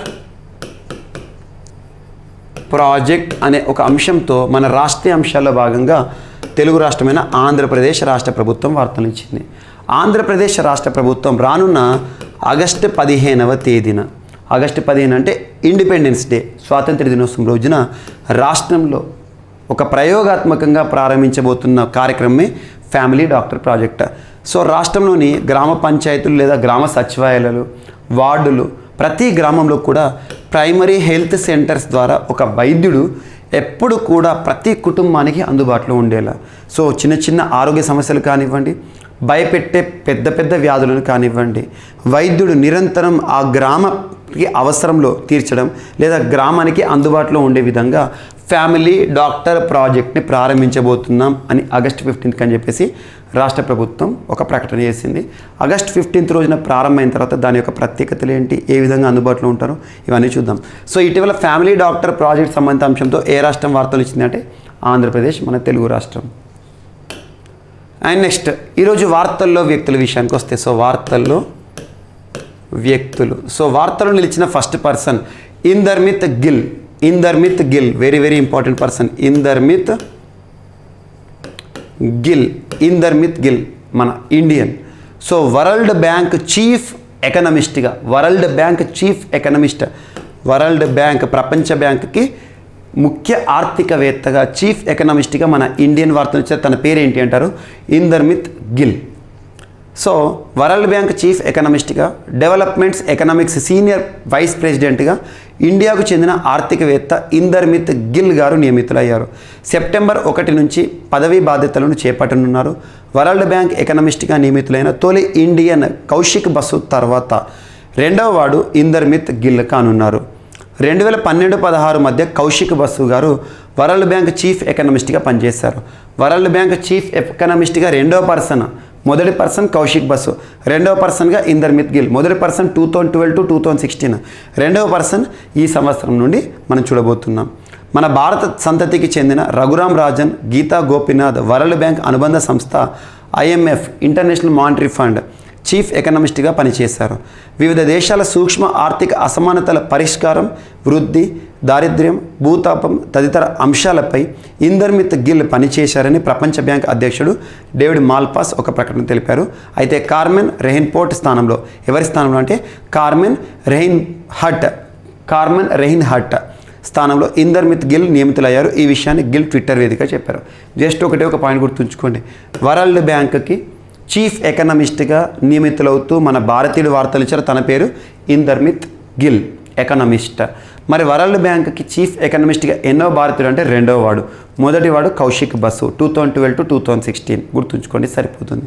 project అనే ఒక అంశంతో మన రాష్ట్రీయ అంశాల్లో భాగంగా తెలుగు రాష్ట్రమైన ఆంధ్రప్రదేశ్ రాష్ట్ర ప్రభుత్వం వార్తలు ఇచ్చింది ఆంధ్రప్రదేశ్ రాష్ట్ర ప్రభుత్వం రానున్న ఆగస్టు పదిహేనవ తేదీన ఆగస్టు పదిహేను అంటే ఇండిపెండెన్స్ డే స్వాతంత్ర దినోత్సవం రోజున రాష్ట్రంలో ఒక ప్రయోగాత్మకంగా ప్రారంభించబోతున్న కార్యక్రమమే ఫ్యామిలీ డాక్టర్ ప్రాజెక్ట్ సో రాష్ట్రంలోని గ్రామ పంచాయతీలు లేదా గ్రామ సచివాలయాలు వార్డులు ప్రతి గ్రామంలో కూడా ప్రైమరీ హెల్త్ సెంటర్స్ ద్వారా ఒక వైద్యుడు ఎప్పుడు కూడా ప్రతి కుటుంబానికి అందుబాటులో ఉండేలా సో చిన్న చిన్న ఆరోగ్య సమస్యలు కానివ్వండి భయపెట్టే పెద్ద పెద్ద వ్యాధులను కానివ్వండి వైద్యుడు నిరంతరం ఆ గ్రామకి అవసరంలో తీర్చడం లేదా గ్రామానికి అందుబాటులో ఉండే విధంగా ఫ్యామిలీ డాక్టర్ ప్రాజెక్ట్ని ప్రారంభించబోతున్నాం అని ఆగస్ట్ ఫిఫ్టీన్త్ అని చెప్పేసి రాష్ట్ర ప్రభుత్వం ఒక ప్రకటన చేసింది ఆగస్ట్ ఫిఫ్టీన్త్ రోజున ప్రారంభమైన తర్వాత దాని యొక్క ప్రత్యేకతలు ఏంటి ఏ విధంగా అందుబాటులో ఉంటారో ఇవన్నీ చూద్దాం సో ఇటీవల ఫ్యామిలీ డాక్టర్ ప్రాజెక్ట్ సంబంధిత అంశంతో ఏ రాష్ట్రం వార్తలు ఇచ్చిందంటే ఆంధ్రప్రదేశ్ మన తెలుగు రాష్ట్రం అండ్ నెక్స్ట్ ఈరోజు వార్తల్లో వ్యక్తుల విషయానికి వస్తే సో వార్తల్లో వ్యక్తులు సో వార్తల్లో నిలిచిన first person Indermit Gill Indermit Gill very very important person Indermit Gill Indermit Gill మన Indian so World Bank chief ఎకనమిస్ట్గా World Bank chief economist World Bank ప్రపంచ బ్యాంక్కి ముఖ్య ఆర్థికవేత్తగా చీఫ్ ఎకనమిస్ట్గా మన ఇండియన్ వార్తలు ఇచ్చారు తన పేరు ఏంటి అంటారు Indermit Gill so World Bank chief ఎకనమిస్ట్గా డెవలప్మెంట్స్ ఎకనామిక్స్ సీనియర్ వైస్ ప్రెసిడెంట్గా ఇండియాకు చెందిన ఆర్థికవేత్త ఇందర్మిత్ గిల్ గారు నియమితులయ్యారు సెప్టెంబర్ ఒకటి నుంచి పదవీ బాధ్యతలను చేపట్టనున్నారు వరల్డ్ బ్యాంక్ ఎకనమిస్ట్గా నియమితులైన తొలి ఇండియన్ కౌశిక్ బసు తర్వాత రెండవ వాడు ఇందర్మిత్ గిల్ కానున్నారు రెండు వేల పన్నెండు పదహారు మధ్య కౌశిక్ బస్సు గారు వరల్డ్ బ్యాంక్ చీఫ్ ఎకనమిస్ట్గా పనిచేశారు వరల్డ్ బ్యాంక్ చీఫ్ ఎకనమిస్ట్గా రెండవ పర్సన్ మొదటి పర్సన్ కౌశిక్ బస్సు రెండవ పర్సన్గా ఇందర్మిత్ గిల్ మొదటి person two thousand twelve to two thousand sixteen రెండవ పర్సన్ ఈ సంవత్సరం నుండి మనం చూడబోతున్నాం మన భారత సంతతికి చెందిన రఘురామ్ రాజన్ గీతా గోపీనాథ్ వరల్డ్ బ్యాంక్ అనుబంధ సంస్థ IMF International Monetary Fund chief ఎకనమిస్ట్గా పనిచేశారు వివిధ దేశాల సూక్ష్మ ఆర్థిక అసమానతల పరిష్కారం వృద్ధి దారిద్ర్యం భూతాపం తదితర అంశాలపై ఇందర్మిత్ గిల్ పనిచేశారని ప్రపంచ బ్యాంక్ అధ్యక్షుడు డేవిడ్ మాల్పాస్ ఒక ప్రకటన తెలిపారు అయితే కార్మెన్ రెహిన్పోర్ట్ స్థానంలో ఎవరి స్థానంలో అంటే Carmen Reinhart Carmen Reinhart స్థానంలో ఇందర్మిత్ గిల్ నియమితులయ్యారు ఈ విషయాన్ని గిల్ ట్విట్టర్ వేదిక చెప్పారు జస్ట్ ఒకటే ఒక పాయింట్ గుర్తుంచుకోండి వరల్డ్ బ్యాంక్కి చీఫ్ ఎకనమిస్ట్గా నియమితులవుతూ మన భారతీయుడు వార్తలు ఇచ్చారు తన పేరు ఇందర్మిత్ గిల్ ఎకనమిస్ట్ మరి వరల్డ్ బ్యాంక్కి చీఫ్ ఎకనమిస్ట్గా ఎన్నో భారతీయుడు అంటే రెండవ వాడు మొదటి వాడు Kaushik Basu two thousand twelve to two thousand sixteen గుర్తుంచుకోండి సరిపోతుంది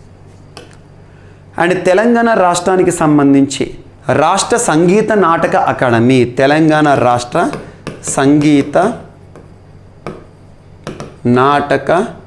అండ్ తెలంగాణ రాష్ట్రానికి సంబంధించి రాష్ట్ర సంగీత నాటక అకాడమీ తెలంగాణ రాష్ట్ర సంగీత నాటక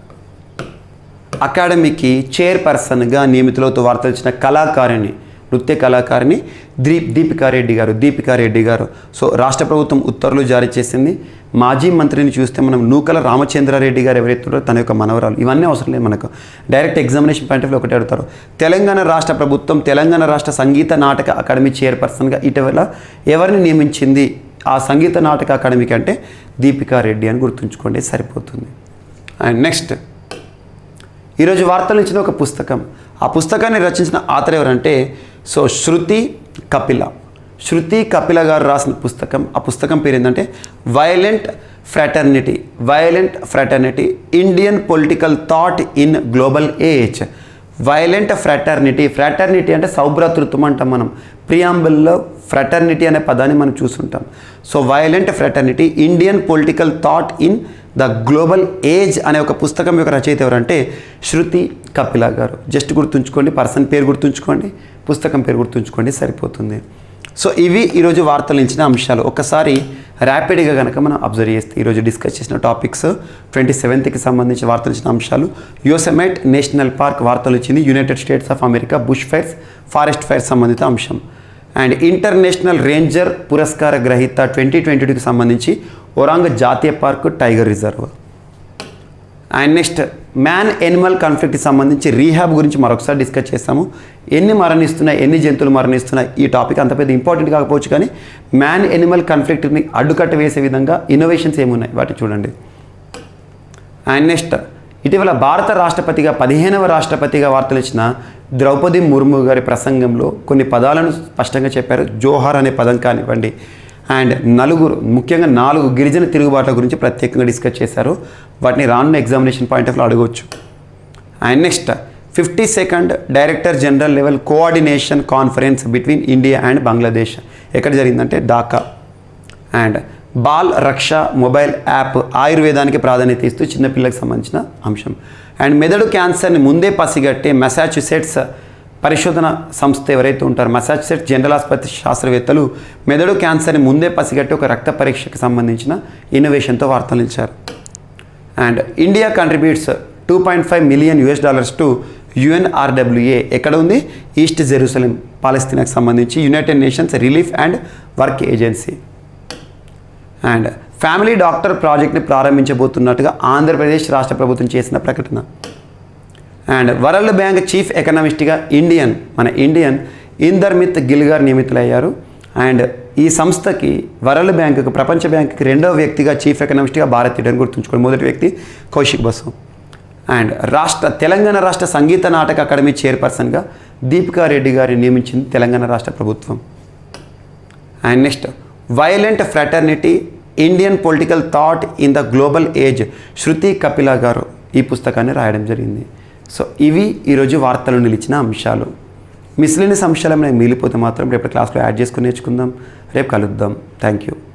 అకాడమీకి చైర్పర్సన్గా నియమితులవుతూ వార్తలు ఇచ్చిన కళాకారిణి నృత్య కళాకారిణి దీప్ దీపికారెడ్డి గారు దీపికారెడ్డి గారు సో రాష్ట్ర ప్రభుత్వం ఉత్తర్వులు జారీ చేసింది మాజీ మంత్రిని చూస్తే మనం నూకల రామచంద్రారెడ్డి గారు ఎవరైతే ఉన్నారో తన యొక్క మనవరాలు ఇవన్నీ అవసరం లేదు మనకు direct examination point of view ఒకటి అడుగుతారు తెలంగాణ రాష్ట్ర ప్రభుత్వం తెలంగాణ రాష్ట్ర సంగీత నాటక అకాడమీ చైర్పర్సన్గా ఇటీవల ఎవరిని నియమించింది ఆ సంగీత నాటక అకాడమీకి అంటే దీపికారెడ్డి అని గుర్తుంచుకోండి సరిపోతుంది అండ్ నెక్స్ట్ ఈరోజు వార్తలు ఇచ్చిన ఒక పుస్తకం ఆ పుస్తకాన్ని రచించిన ఆథర్ ఎవరంటే సో శృతి కపిల శృతి కపిల గారు రాసిన పుస్తకం ఆ పుస్తకం పేరు ఏంటంటే violent fraternity violent fraternity Indian political thought in global age violent fraternity fraternity అంటే సౌభ్రాతృత్వం అంటాం మనం ప్రియాంబుల్లో ఫ్రాటర్నిటీ అనే పదాన్ని మనం చూస్తుంటాం so violent fraternity Indian political thought in the global age అనే ఒక పుస్తకం యొక్క రచయిత ఎవరంటే శృతి కపిల గారు జస్ట్ గుర్తుంచుకోండి పర్సన్ పేరు గుర్తుంచుకోండి పుస్తకం పేరు గుర్తుంచుకోండి సరిపోతుంది సో ఇవి ఈరోజు వార్తలు ఇచ్చిన అంశాలు ఒకసారి ర్యాపిడ్గా కనుక మనం అబ్జర్వ్ చేస్తే ఈరోజు డిస్కస్ చేసిన టాపిక్స్ ట్వంటీ సెవెంత్కి సంబంధించి వార్తలు ఇచ్చిన అంశాలు యోసెమెట్ నేషనల్ పార్క్ వార్తలు ఇచ్చింది United States of America bush fires forest fires సంబంధిత అంశం అండ్ ఇంటర్నేషనల్ రేంజర్ పురస్కార గ్రహీత ట్వంటీ ట్వంటీ టూకి సంబంధించి ఒరాంగ్ జాతీయ park tiger reserve and next man animal కాన్ఫ్లిక్ట్కి సంబంధించి రీహాబ్ గురించి మరొకసారి డిస్కస్ చేస్తాము ఎన్ని మరణిస్తున్నాయి ఎన్ని జంతువులు మరణిస్తున్నాయి ఈ టాపిక్ అంత పెద్ద ఇంపార్టెంట్ కాకపోవచ్చు కానీ మ్యాన్ ఎనిమల్ కాన్ఫ్లిక్ట్ని అడ్డుకట్ట వేసే విధంగా ఇన్నోవేషన్స్ ఏమున్నాయి వాటి చూడండి అండ్ నెక్స్ట్ ఇటీవల భారత రాష్ట్రపతిగా పదిహేనవ రాష్ట్రపతిగా వార్తలు ఇచ్చిన ద్రౌపది ముర్ము గారి ప్రసంగంలో కొన్ని పదాలను స్పష్టంగా చెప్పారు జోహార్ అనే పదం కానివ్వండి అండ్ నలుగురు ముఖ్యంగా నాలుగు గిరిజన తిరుగుబాట్ల గురించి ప్రత్యేకంగా డిస్కస్ చేశారు వాటిని రానున్న ఎగ్జామినేషన్ పాయింట్ ఆఫ్ అడగవచ్చు and next fifty second director general level coordination conference between India and Bangladesh ఎక్కడ జరిగిందంటే Dhaka and Bal Raksha mobile app ఆయుర్వేదానికి ప్రాధాన్యత ఇస్తూ చిన్నపిల్లలకు సంబంధించిన అంశం అండ్ మెదడు క్యాన్సర్ని ముందే పసిగట్టే మెసాచ్యుసెట్స్ పరిశోధన సంస్థ ఎవరైతే ఉంటారో మెసాచ్యుసెట్స్ జనరల్ ఆసుపత్రి శాస్త్రవేత్తలు మెదడు క్యాన్సర్ని ముందే పసిగట్టి ఒక రక్త పరీక్షకు సంబంధించిన ఇన్నోవేషన్తో వార్తలు నిలిచారు and India contributes two point five million US dollars to UNRWA ఎక్కడ ఉంది ఈస్ట్ జెరూసలేం పాలస్తీనాకు సంబంధించి United Nations Relief and Work Agency and family doctor ప్రాజెక్ట్ని ప్రారంభించబోతున్నట్టుగా ఆంధ్రప్రదేశ్ రాష్ట్ర ప్రభుత్వం చేసిన ప్రకటన అండ్ వరల్డ్ బ్యాంక్ చీఫ్ ఎకనామిస్ట్గా ఇండియన్ మన ఇండియన్ ఇందర్మిత్ గిల్ గారు నియమితులయ్యారు అండ్ ఈ సంస్థకి వరల్డ్ బ్యాంకుకి ప్రపంచ బ్యాంకుకి రెండవ వ్యక్తిగా చీఫ్ ఎకనామిస్ట్గా భారతీయుడని గుర్తుంచుకోండి మొదటి వ్యక్తి కౌశిక్ బసు అండ్ రాష్ట్ర తెలంగాణ రాష్ట్ర సంగీత నాటక అకాడమీ చైర్పర్సన్గా దీపికా రెడ్డి గారిని నియమించింది తెలంగాణ రాష్ట్ర ప్రభుత్వం and next violent fraternity Indian political thought in the global age Shruti Kapila గారు ఈ పుస్తకాన్ని రాయడం జరిగింది సో ఇవి ఈరోజు వార్తలు నిలిచిన అంశాలు మిస్లేని అంశాలు ఏమైనా మిగిలిపోతే మాత్రం రేపు క్లాస్లో యాడ్ చేసుకుని నేర్చుకుందాం రేపు కలుద్దాం థ్యాంక్ యూ